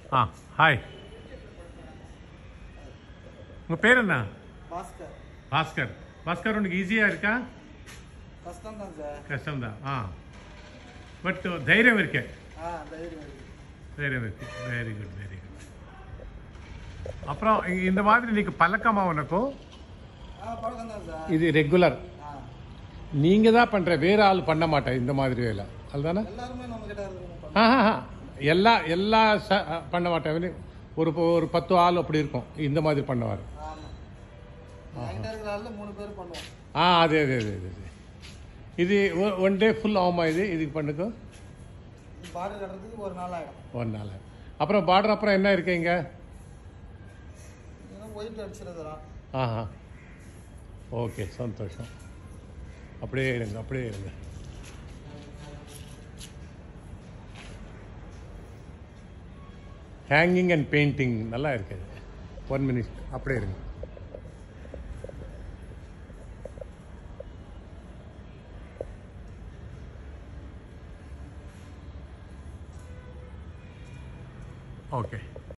ஆ hi உங்கள் பேர் என்ன பாஸ்கர் பாஸ்கர் பாஸ்கர் உனக்கு ஈஸியாக இருக்கா கஷ்டம் தான் சார் கஷ்டம்தான் ஆ பட் தைரியம் இருக்கே ஆ தைரியம் இருக்கு தைரியம் இருக்கு வெரி குட் வெரி குட் அப்புறம் இ- இந்த மாதிரி நீக்கு பழக்கமா உனக்கும் ஆ பழக்கம் தான் சார் இது ரெகுலர் ஆ நீங்கள் தான் பண்ணுற வேற ஆள் பண்ண மாட்டேன் இந்த மாதிரி வேலை அதுதானே எல்லாருமே நம்ம கிட்ட இருக்கணும் ஆஹா எல்லா எல்லா ச பண்ண மாட்டேன் ஒரு ஒரு பத்து ஆள் அப்படி இருக்கும் இந்த மாதிரி பண்ணுவார் ஆமாம் என்கிட்ட இருக்கிற ஆளில் மூணு பேர் பண்ணுவோம் ஆ அதே அதே அதே அதே இது ஒன் டே ஃபுல் ஆகுமா இது இதுக்கு பண்ணுக்கு பார்டர் கட்டுறதுக்கு ஒரு நாள் ஆகிடும் ஒன் நாள் அப்புறம் பார்டர் அப்புறம் என்ன இருக்கீங்க ஏன்னா ஒயிட் அடிச்சிருக்கிறோம் ஆஹா ஓகே சந்தோஷம் அப்படியே இருங்க அப்படியே இருங்க ஹேங்கிங் அண்ட் பெயிண்டிங் நல்லா இருக்குது ஒன் மினிட் அப்படியே இருங்க ஓகே